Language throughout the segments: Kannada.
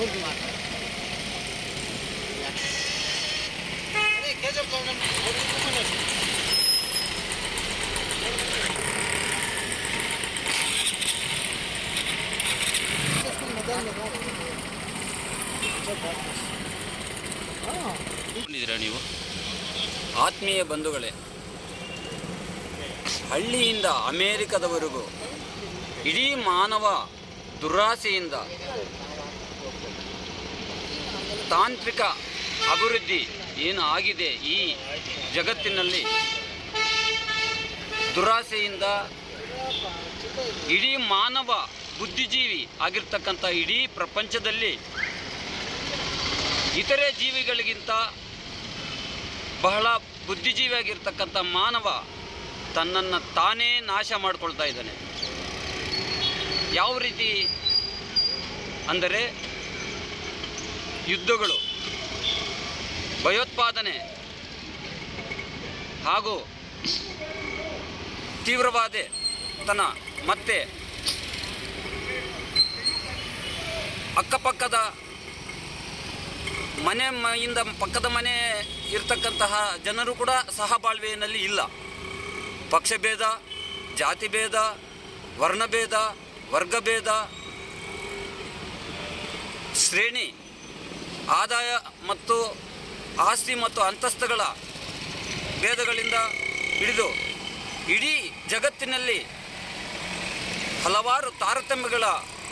ಹೌದು ಮಾತ್ರ ಅದೇ ಕೇಶವ ಗೌಡನ ಇದ್ದೀರಾ ನೀವು ಆತ್ಮೀಯ ಬಂಧುಗಳೇ ಹಳ್ಳಿಯಿಂದ ಅಮೇರಿಕದವರೆಗೂ ಇಡೀ ಮಾನವ ದುರಾಸೆಯಿಂದ ತಾಂತ್ರಿಕ ಅಭಿವೃದ್ಧಿ ಏನು ಆಗಿದೆ ಈ ಜಗತ್ತಿನಲ್ಲಿ ದುರಾಸೆಯಿಂದ ಇಡೀ ಮಾನವ ಬುದ್ಧಿಜೀವಿ ಆಗಿರ್ತಕ್ಕಂಥ ಇಡೀ ಪ್ರಪಂಚದಲ್ಲಿ ಇತರೆ ಜೀವಿಗಳಿಗಿಂತ ಬಹಳ ಬುದ್ಧಿಜೀವಿಯಾಗಿರ್ತಕ್ಕಂಥ ಮಾನವ ತನ್ನನ್ನು ತಾನೇ ನಾಶ ಮಾಡ್ಕೊಳ್ತಾ ಇದ್ದಾನೆ ಯಾವ ರೀತಿ ಅಂದರೆ ಯುದ್ಧಗಳು ಭಯೋತ್ಪಾದನೆ ಹಾಗೂ ತೀವ್ರವಾದ ತನ ಮತ್ತೆ ಅಕ್ಕಪಕ್ಕದ ಮನೆ ಮ- ಇಂದ ಪಕ್ಕದ ಮನೆ ಇರ್ತಕ್ಕಂತಹ ಜನರು ಕೂಡ ಸಹಬಾಳ್ವೆಯಲ್ಲಿ ಇಲ್ಲ ಪಕ್ಷಭೇದ ಜಾತಿ ಭೇದ ವರ್ಣಭೇದ ವರ್ಗಭೇದ ಶ್ರೇಣಿ ಆದಾಯ ಮತ್ತು ಆಸ್ತಿ ಮತ್ತು ಅಂತಸ್ತುಗಳ ಭೇದಗಳಿಂದ ಹಿಡಿದು ಇಡೀ ಜಗತ್ತಿನಲ್ಲಿ ಹಲವಾರು ತಾರತಮ್ಯಗಳ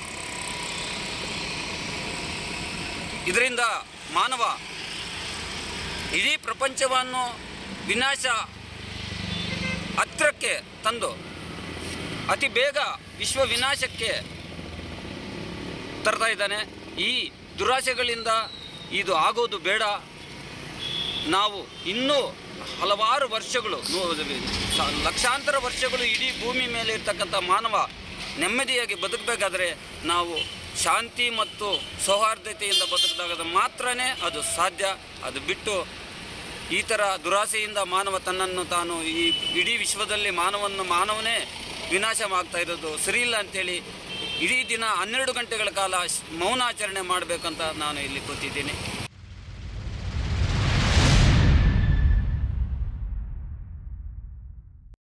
ಇದರಿಂದ ಮಾನವ ಇಡೀ ಪ್ರಪಂಚವನ್ನು ವಿನಾಶ ಹತ್ತಿರಕ್ಕೆ ತಂದು ಅತಿ ಬೇಗ ವಿಶ್ವ ವಿನಾಶಕ್ಕೆ ತರ್ತಾ ಇದ್ದಾನೆ ಈ ದುರಾಸೆಗಳಿಂದ ಇದು ಆಗೋದು ಬೇಡ ನಾವು ಇನ್ನೂ ಹಲವಾರು ವರ್ಷಗಳು ನೂ- ಸ- ಲಕ್ಷಾಂತರ ವರ್ಷಗಳು ಇಡೀ ಭೂಮಿ ಮೇಲೆ ಇರ್ತಕ್ಕಂಥ ಮಾನವ ನೆಮ್ಮದಿಯಾಗಿ ಬದುಕಬೇಕಾದ್ರೆ ನಾವು ಶಾಂತಿ ಮತ್ತು ಸೌಹಾರ್ದತೆಯಿಂದ ಬದುಕಿದಾಗ ಮಾತ್ರನೇ ಅದು ಸಾಧ್ಯ ಅದು ಬಿಟ್ಟು ಈ ಥರ ದುರಾಸೆಯಿಂದ ಮಾನವ ತನ್ನನ್ನು ತಾನು ಈ ಇಡೀ ವಿಶ್ವದಲ್ಲಿ ಮಾನವನ್ನು ಮಾನವನೇ ವಿನಾಶ ಆಗ್ತಾ ಇರೋದು ಸರಿ ಇಲ್ಲ ಅಂತೇಳಿ ಇಡೀ ದಿನ ಹನ್ನೆರಡು ಗಂಟೆಗಳ ಕಾಲ ಶ್- ಮೌನಾಚರಣೆ ಮಾಡಬೇಕಂತ ನಾನು ಇಲ್ಲಿ ಕೂತಿದ್ದೀನಿ